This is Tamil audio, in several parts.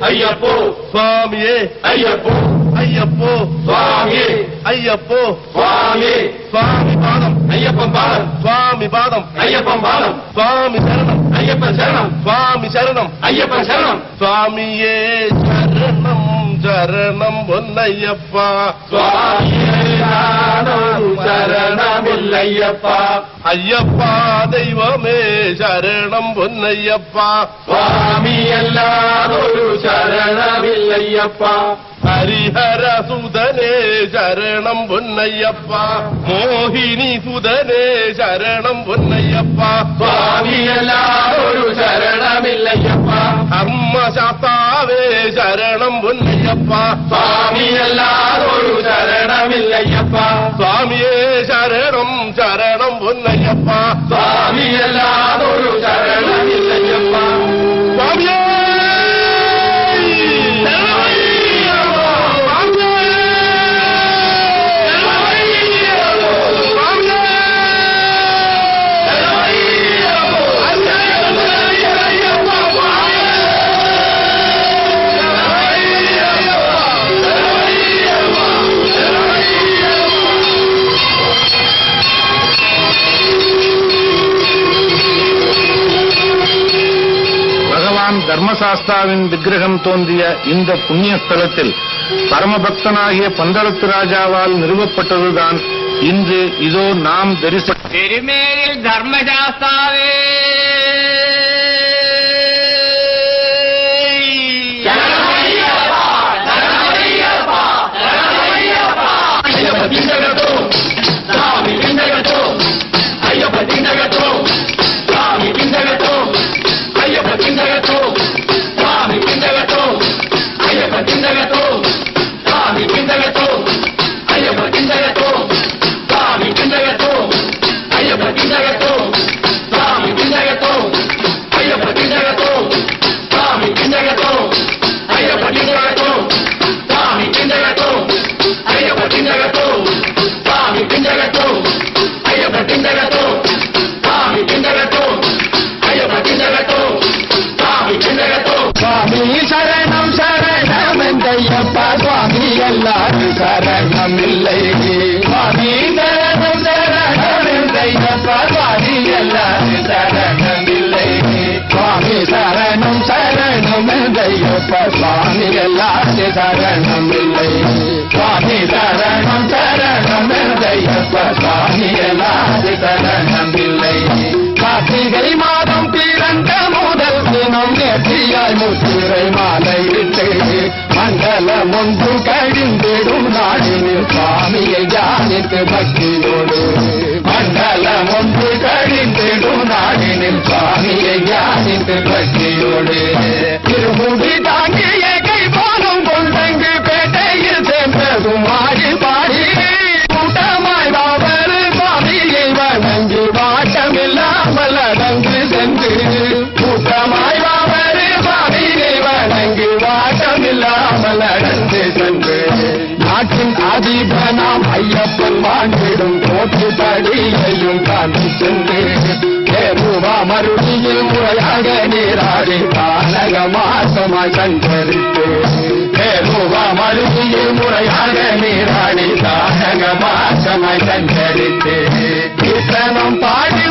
ஐயப்போ சுவாமியே ஐயப்போ ஐயப்போ சுவாமியே ஐயப்போ சுவாமியே சுவாமி பாதம் ஐயப்பன் பாலம் சுவாமி பாதம் ஐயப்பன் பாலம் சுவாமி சரணம் ஐயப்பன் சரணம் சுவாமி சரணம் ஐயப்பன் சரணம் சுவாமியே சரணம் சரணம் பொன்னையப்பா சுவாமியே நானொரு சரணமில்லையப்பா ஐயப்பா தெய்வமே சரணம் பொன்னையப்பா சுவாமி அல்லாதொரு சரணமில்லையப்பா ஹரிஹர சுதனே சரணம் பொன்னையப்பா மோகினி சுதனே சரணம் பொன்னையப்பா சுவாமி அல்லாதொரு சரணமில்லையப்பா அம்ம சாத்தாவே சரணம் பொன்னையப்பா சுவாமி அல்லாதொரு சரணமில்லையப்பா சுவாமியே சரணம் சரணம் பொன்னையப்பா சுவாமி அல்லாதொரு சரணமில்லையப்பா சுவாமியே பகவான் தர்மசாஸ்தாவின் விக்கிரகம் தோன்றிய இந்த புண்ணிய ஸ்தலத்தில் பரமபக்தனாகிய பந்தளத்து ராஜாவால் நிறுவப்பட்டதுதான் இன்று இதோ நாம் தரிச திருமேனில் தர்மசாஸ்தாவே ஐயப்ப திண்டகத்தோ சாமி திண்டகத்தோ ஐயப்ப திண்டகத்தோ சாமி திண்டகத்தோ ஐயப்ப திண்டகத்தோ சாமி திண்டகத்தோ ஐயப்ப திண்டகத்தோ சாமி திண்டகத்தோ ஐயப்ப திண்டகத்தோ சாமி திண்டகத்தோ ஐயப்ப திண்டகத்தோ சாமி திண்டகத்தோ ஐயப்ப திண்டகத்தோ சாமி திண்டகத்தோ ஐயப்ப திண்டகத்தோ சாமி திண்டகத்தோ ஐயப்ப திண்டகத்தோ சாமி திண்டகத்தோ ஐயப்ப திண்டகத்தோ சாமி திண்டகத்தோ ஐயப்ப திண்டகத்தோ சாமி திண்டகத்தோ சுவாமி சரணம் சரணம் எந்தையப்பா சுவாமி எல்லாரும் சரணம் இல்லை சுவாமி சரணம் சரணம் எந்தையப்பா சுவாமி எல்லாரும் சரணம் இல்லை சுவாமி சரணம் சரணம் எந்தையப்பா சுவாமி எல்லாரும் சரணம் இல்லை சுவாமி சரணம் சரணம் எந்தையப்பா சுவாமி எல்லாரும் சரணம் இல்லை கார்த்திகை மாதம் பிறந்த முதல் தினம் நேர்த்தியாய் முத்திரை மாலை விட்டு மண்டலம் ஒன்று கழிந்திடும் நாளினில் சுவாமியை தியானித்து பக்தியோடு மண்டலம் ஒன்று கழிந்திடும் நாளினில் சுவாமியை தியானித்து பக்தியோடு திருமுடி தாங்கிய கை போலும் கொண்டங்கு பேட்டையில் சேர்ந்ததும் ஆடி பாடி கூட்டமாய் வாவரு சுவாமியை வணங்கி வாட்டமில்லாமல் அடங்கு சென்று கூட்டமாய் வாவரு சுவாமியை வணங்கி வாட்டமில்லாமல் அடங்கு சென்று நாட்டின் அதிபனாம் ஐயப்பன் வாழ்ந்திடும் கோட்டு படியையும் காண்பி சென்று தேருவா மறுபடியில் முறையாக நீராடி கானக மாசமாய் சஞ்சரித்து தேருவா மறுபடியில் முறையாக நீராடி கானக மாசமாய் சஞ்சரித்து கீர்த்தனம் பாடி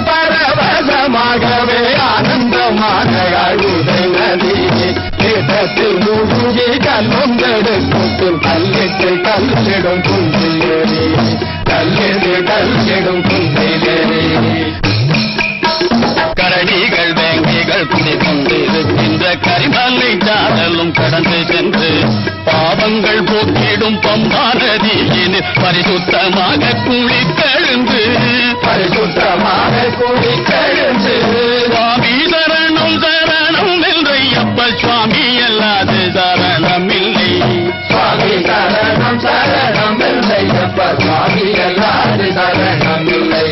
பரவசமாகவே ஆனந்தமாக அழுதை நதி தீர்த்தத்தில் மூழ்கி கல்லொந்தெடுக்கும் கல்லிட்டு கல்லிடும் குந்திலேறி கல்லிடு கல்லிடும் குந்திலேறி கரடிகள் வேங்கிகள் குடிக்கொண்டிருக்கின்ற கரிமலை சாடலும் கடந்து சென்று பாவங்கள் போக்கிடும் பம்பா நதியின் பரிசுத்தமாக குளிக்கெழுந்து பரிசுத்தமாக குளிக்கெழுந்து சுவாமி சரணம் சரணம் என்றையப்ப சுவாமி அல்லாது சரணம் இல்லை சுவாமி சரணம் சரணம் என்றையப்ப சுவாமி அல்லாது சரணம் இல்லை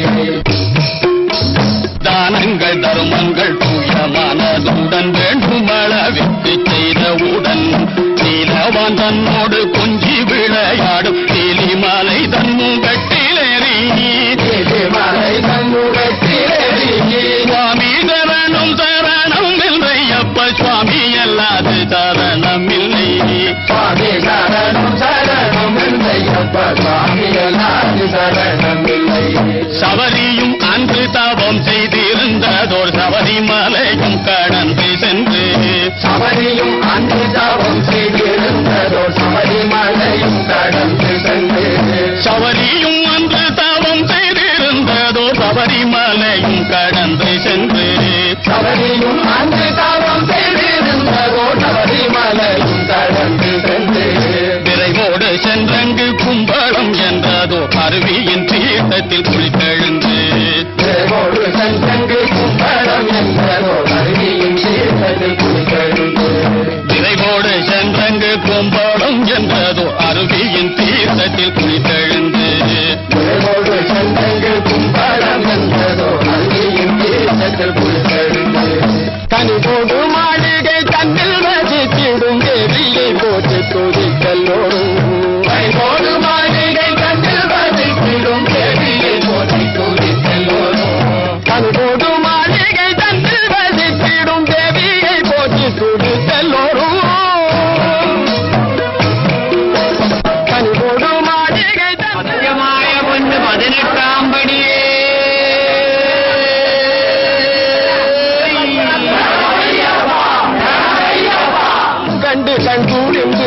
தானங்கள் தருமங்கள் தூய மனதுடன் வேண்டுமளவிற்கு செய்தவுடன் நீலவான் தன்னோடு கொஞ்சி விளையாடும் நீலிமலை தன்முகட்டிலேறி நீலிமலை தன்முகட்டிலேறி சுவாமி சரணம் சரணம் என்றையப்ப சுவாமி அல்லாது சரணம் இல்லை சரணம் இல்லை சபரியும் அன்று தவம் செய்திருந்ததோர் சபரிமலையும் கடந்து சென்று சபரியும் அன்று தவம் செய்திருந்ததோ சபரிமலையும் கடந்து சென்று சபரியும் அன்று தவம் செய்திருந்ததோ சபரிமலையும் கடந்து சென்று சபரியும் அன்று தவம் செய்திருந்ததோ சபரிமலையும் கடந்து சென்று விரைவோடு சென்றங்கு கும்பளம் என்றதோ அருவியின் தீர்த்தத்தில் குளித்தெழுந்து தேவோடு சங்கங்கு கும்படம் என்பதோ அருவியும் தீர்த்தத்தில் குளிக்கெழுந்து விரைவோடு சென்றங்கு கும்பளம் என்றதோ அருவியின் தீர்த்தத்தில் குளித்தெழுந்து தேவோடு சங்கங்கு கும்படம் என்பதோ அருவியும் தீர்த்தத்தில் குளிக்கெழுந்து கனிபோடு மாளிகை தன்னில் வசித்திடும் தேவியை போட்டு துதிக்கல்லோடும் கனிபோடு மாளிகை தன்னில் வசித்திடும் தேவியை போட்டு துதிக்கல்லோடும் கனிபோடு மாளிகை தன்னில் வசித்திடும் தேவியை போட்டு துதிக்கல்லோடும் கனிபோடு மாளிகை சத்தியமாய ஒன்று பதினெட்டாம் படியே கண்டு கண் கூடிந்து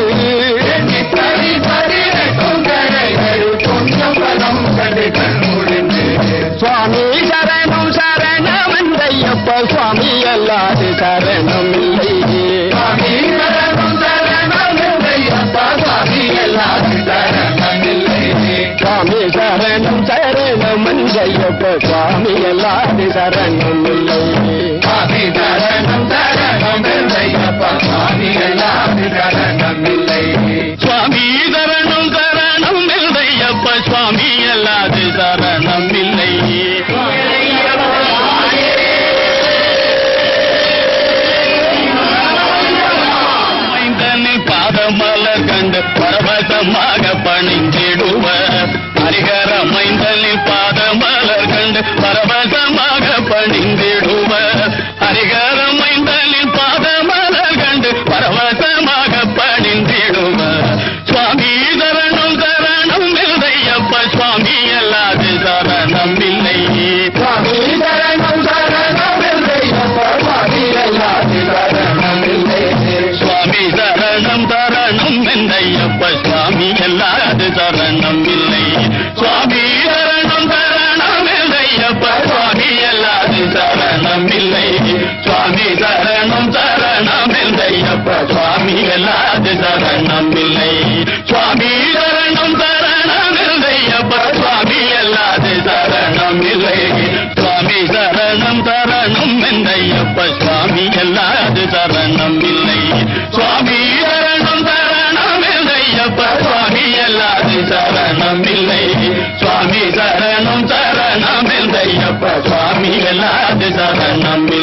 சுவாமி சரணம் சரணம் என்றையப்ப சுவாமி அல்லாது சரணம் இல்லை சுவாமி சரணம் சரணம் என்றையப்ப சுவாமி அல்லாது சரணம் இல்லை சுவாமி சரணம் சரணம் என்றையப்ப சுவாமி அல்லாது சரணம் இல்லை சுவாமி சரணம் சரணம் என்றையப்ப சுவாமி அல்லாது சரணம் இல்லை சுவாமி சரணம் சரணம் இல்லையப்ப சுவாமி அல்லாது சரணம் இல்லை மைந்தனை பாதமலர் கண்டு பரவசமாக பணிந்திடுவ ஹரிகர மைந்தனின் பாதமலர் கண்டு பரவசமாக பணிந்திடுவ ஹரிகர மைந்தனின் பாதமலர் கண்டு பரவசமாக பணிந்திடுவ சுவாமி சரணம் சரணம் இல்லையப்ப சுவாமி அல்லாது சரணம் இல்லை சுவாமி சரணம் சரணம் இல்லையப்ப சுவாமி அல்லாது சரணம் இல்லை சுவாமி சரணம் சரணம் என்றையப்ப சுவாமி அல்லாது சரணம் இல்லை சுவாமி சரணம் சரணம் என்றையப்ப சுவாமி அல்லாது சரணம் இல்லை சுவாமி சரணம் சரணம் என்றையப்ப சுவாமி அல்லாது சரணம் இல்லை சுவாமி சரணம் சரணம் என்றையப்ப சுவாமி அல்லாது சரணம் இல்லை சுவாமி சரணம் சரணம் என்றையப்ப சுவாமி அல்லாது சரணம் இல்லை சுவாமி சரணம் சரணம் என்றையப்ப சுவாமி அல்லாது சரணம் இல்லை சுவாமி சரணம் சரணம் என்றையப்ப சுவாமி அல்லாது சரணம்